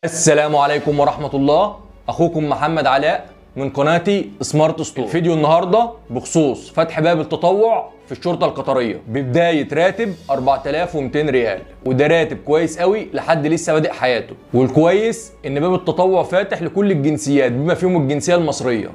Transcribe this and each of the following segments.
السلام عليكم ورحمة الله أخوكم محمد علاء من قناتي سمارت ستور فيديو النهاردة بخصوص فتح باب التطوع في الشرطة القطرية ببداية راتب 4200 ريال وده راتب كويس قوي لحد لسه بادئ حياته والكويس إن باب التطوع فاتح لكل الجنسيات بما فيهم الجنسية المصرية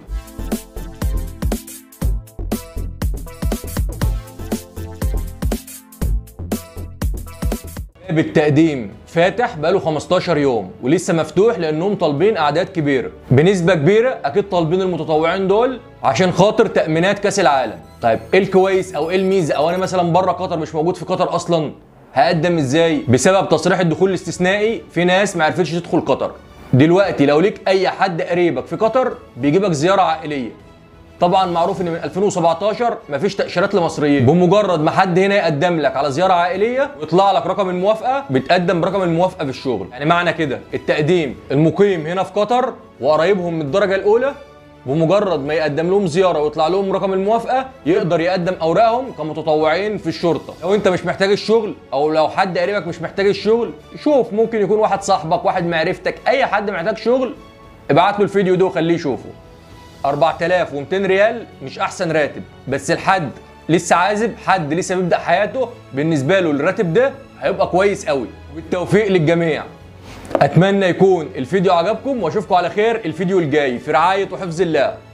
باب التقديم فاتح بقاله 15 يوم ولسه مفتوح لانهم طالبين اعداد كبيره بنسبه كبيره اكيد طالبين المتطوعين دول عشان خاطر تامينات كاس العالم طيب ايه الكويس او ايه الميزه او انا مثلا بره قطر مش موجود في قطر اصلا هقدم ازاي بسبب تصريح الدخول الاستثنائي في ناس ما عرفتش تدخل قطر دلوقتي لو ليك اي حد قريبك في قطر بيجيبك زياره عائليه طبعا معروف ان من 2017 مفيش تاشيرات لمصريين بمجرد ما حد هنا يقدم لك على زياره عائليه ويطلع لك رقم الموافقه بتقدم برقم الموافقه في الشغل يعني معنى كده التقديم المقيم هنا في قطر وقرايبهم من الدرجه الاولى بمجرد ما يقدم لهم زياره ويطلع لهم رقم الموافقه يقدر يقدم اوراقهم كمتطوعين في الشرطه لو انت مش محتاج الشغل او لو حد قريبك مش محتاج الشغل شوف ممكن يكون واحد صاحبك واحد معرفتك اي حد محتاج شغل ابعت له الفيديو ده وخليه يشوفه 4200 ريال مش احسن راتب بس الحد لسه عازب حد لسه بيبدا حياته بالنسبه له الراتب ده هيبقى كويس قوي بالتوفيق للجميع اتمنى يكون الفيديو عجبكم واشوفكم على خير الفيديو الجاي في رعايه وحفظ الله